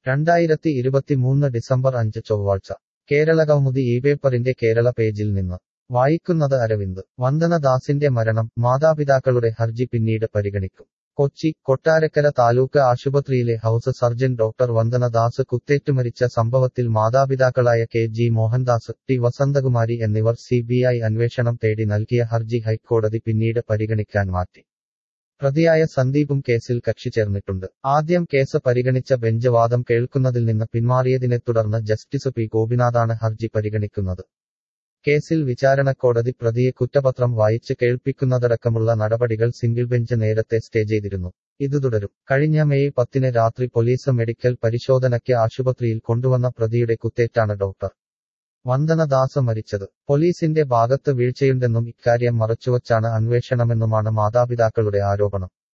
രണ്ടായിരത്തി ഇരുപത്തിമൂന്ന് ഡിസംബർ അഞ്ച് ചൊവ്വാഴ്ച കേരള കൗമുദി ഈ പേപ്പറിന്റെ കേരള പേജിൽ നിന്ന് വായിക്കുന്നത് അരവിന്ദ് വന്ദനദാസിന്റെ മരണം മാതാപിതാക്കളുടെ ഹർജി പിന്നീട് പരിഗണിക്കും കൊച്ചി കൊട്ടാരക്കര താലൂക്ക് ആശുപത്രിയിലെ ഹൌസ് സർജൻ ഡോക്ടർ വന്ദനദാസ് കുത്തേറ്റു മരിച്ച സംഭവത്തിൽ മാതാപിതാക്കളായ K G Mohandas T Vasanthakumari എന്നിവർ സിബിഐ അന്വേഷണം തേടി നൽകിയ ഹർജി ഹൈക്കോടതി പിന്നീട് പരിഗണിക്കാൻ മാറ്റി പ്രതിയായ സന്ദീപും കേസിൽ കക്ഷി ചേർന്നിട്ടുണ്ട് ആദ്യം കേസ് പരിഗണിച്ച ബെഞ്ച് വാദം കേൾക്കുന്നതിൽ നിന്ന് പിന്മാറിയതിനെ തുടർന്ന് ജസ്റ്റിസ് പി ഗോപിനാഥാണ് ഹർജി പരിഗണിക്കുന്നത് കേസിൽ വിചാരണക്കോടതി പ്രതിയെ കുറ്റപത്രം വായിച്ച് കേൾപ്പിക്കുന്നതടക്കമുള്ള നടപടികൾ സിംഗിൾ ബെഞ്ച് നേരത്തെ സ്റ്റേ ചെയ്തിരുന്നു ഇത് തുടരും കഴിഞ്ഞ മെയ് പത്തിന് രാത്രി പോലീസ് മെഡിക്കൽ പരിശോധനയ്ക്ക് ആശുപത്രിയിൽ കൊണ്ടുവന്ന പ്രതിയുടെ കുത്തേറ്റാണ് ഡോക്ടർ വന്ദനദാസ് മരിച്ചത് പോലീസിന്റെ ഭാഗത്ത് വീഴ്ചയുണ്ടെന്നും ഇക്കാര്യം മറച്ചുവച്ചാണ് അന്വേഷണമെന്നുമാണ് മാതാപിതാക്കളുടെ ആരോപണം